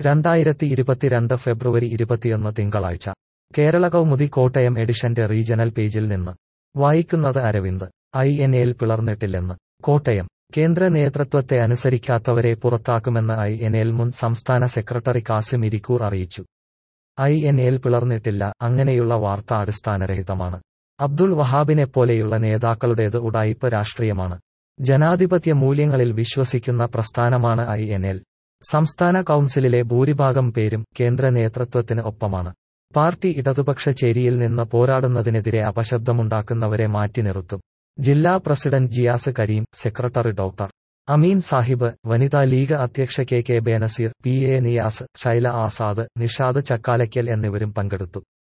രണ്ടായിരത്തി ഇരുപത്തിരണ്ട് ഫെബ്രുവരി ഇരുപത്തിയൊന്ന് തിങ്കളാഴ്ച കേരള കൗമുദി കോട്ടയം എഡിഷന്റെ റീജണൽ പേജിൽ നിന്ന് വായിക്കുന്നത് അരവിന്ദ് ഐ എൻ എൽ പിളർന്നിട്ടില്ലെന്ന് കോട്ടയം കേന്ദ്ര നേതൃത്വത്തെ അനുസരിക്കാത്തവരെ പുറത്താക്കുമെന്ന് ഐ എൻ എൽ മുൻ സംസ്ഥാന സെക്രട്ടറി കാസിം ഇരിക്കൂർ അറിയിച്ചു ഐ എൻ എൽ പിളർന്നിട്ടില്ല അങ്ങനെയുള്ള വാർത്ത അടിസ്ഥാനരഹിതമാണ് അബ്ദുൾ വഹാബിനെപ്പോലെയുള്ള നേതാക്കളുടേത് ഉടായിപ്പ് രാഷ്ട്രീയമാണ് ജനാധിപത്യ മൂല്യങ്ങളിൽ വിശ്വസിക്കുന്ന പ്രസ്ഥാനമാണ് ഐ എൻ എൽ സംസ്ഥാന കൗൺസിലിലെ ഭൂരിഭാഗം പേരും കേന്ദ്ര നേതൃത്വത്തിന് ഒപ്പമാണ് പാർട്ടി ഇടതുപക്ഷ ചേരിയിൽ നിന്ന് പോരാടുന്നതിനെതിരെ അപശബ്ദമുണ്ടാക്കുന്നവരെ മാറ്റി നിർത്തും ജില്ലാ president Jiyas Kareem secretary doctor Ameen Sahib വനിതാ ലീഗ് അധ്യക്ഷ K K Benazir P A Niyas Shaila Azad Nishad Chakkalakkal എന്നിവരും പങ്കെടുത്തു